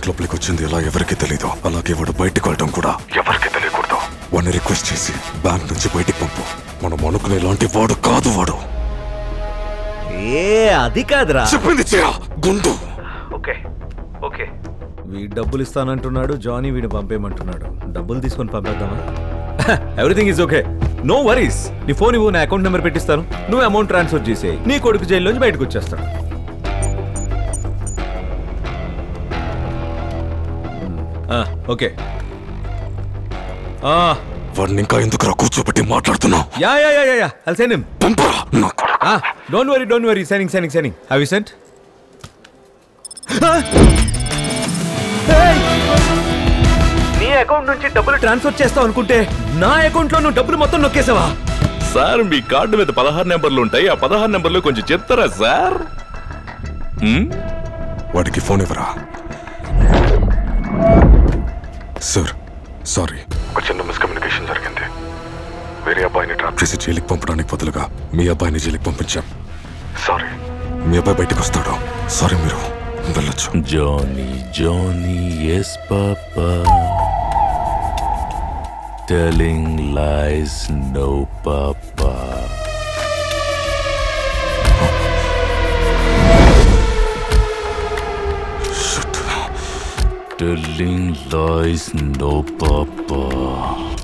Bank లోపలికి వచ్చింది ఎలా ఎవరికి తెలీదు అలాగే వాడు బయటికి వెళ్ళడం కూడా ఎవరికి తెలియకూడదు వాడిని రిక్వెస్ట్ చేసి బ్యాంక్ నుంచి బయటికి పంపు మనం అనుకునే లాంటి వాడు కాదు వాడు ఏ అది కాదురా చెప్పింది చేయా గుండు ఓకే ఓకే వీడు డబ్బులు ఇస్తానంటున్నాడు జానీ వీడు పంపేయమంటున్నాడు డబ్బులు తీసుకొని పంపేద్దామా everything is okay no worries నీ ఫోన్ ఇవ్వు నా అకౌంట్ నెంబర్ పెట్టిస్తాను నువ్వు అమౌంట్ ట్రాన్స్ఫర్ చేసేయి నీ కొడుకు జైల్లోంచి బయటకు వచ్చేస్తాడు ఆ, ఓకే ఆ, వాడిని ఇంకా ఎందుకు కూర్చోబెట్టి మాట్లాడుతున్నావు yeah yeah yeah yeah I'll send him పంపరా నా కొడుకు. Don't worry don't worry sending sending sending have you sent నీ అకౌంట్ నుంచి డబ్బులు ట్రాన్స్ఫర్ చేస్తావు అనుకుంటే నా అకౌంట్ లో నువ్వు డబ్బులు మొత్తం నొక్కేసావా సార్ మీ కార్డు మీద పదహారు నెంబర్లు ఉంటాయి ఆ పదహారు నెంబర్లు కొంచెం చెప్తారా సార్ హ్మ్? వాడికి ఫోన్ ఇవ్వరా సార్ సారీ ఒక చిన్న మిస్కమ్యూనికేషన్ జరిగింది వేరే అబ్బాయిని ట్రాప్ చేసి జైలుకి పంపడానికి బదులుగా మీ అబ్బాయిని జైలుకి పంపించాం సారీ మీ అబ్బాయి బయటకు వస్తాడు సారీ మీరు వెళ్ళొచ్చు Johnny, Johnny, yes, Papa. Telling lies, no, Papa. Shit. Telling lies, no, Papa.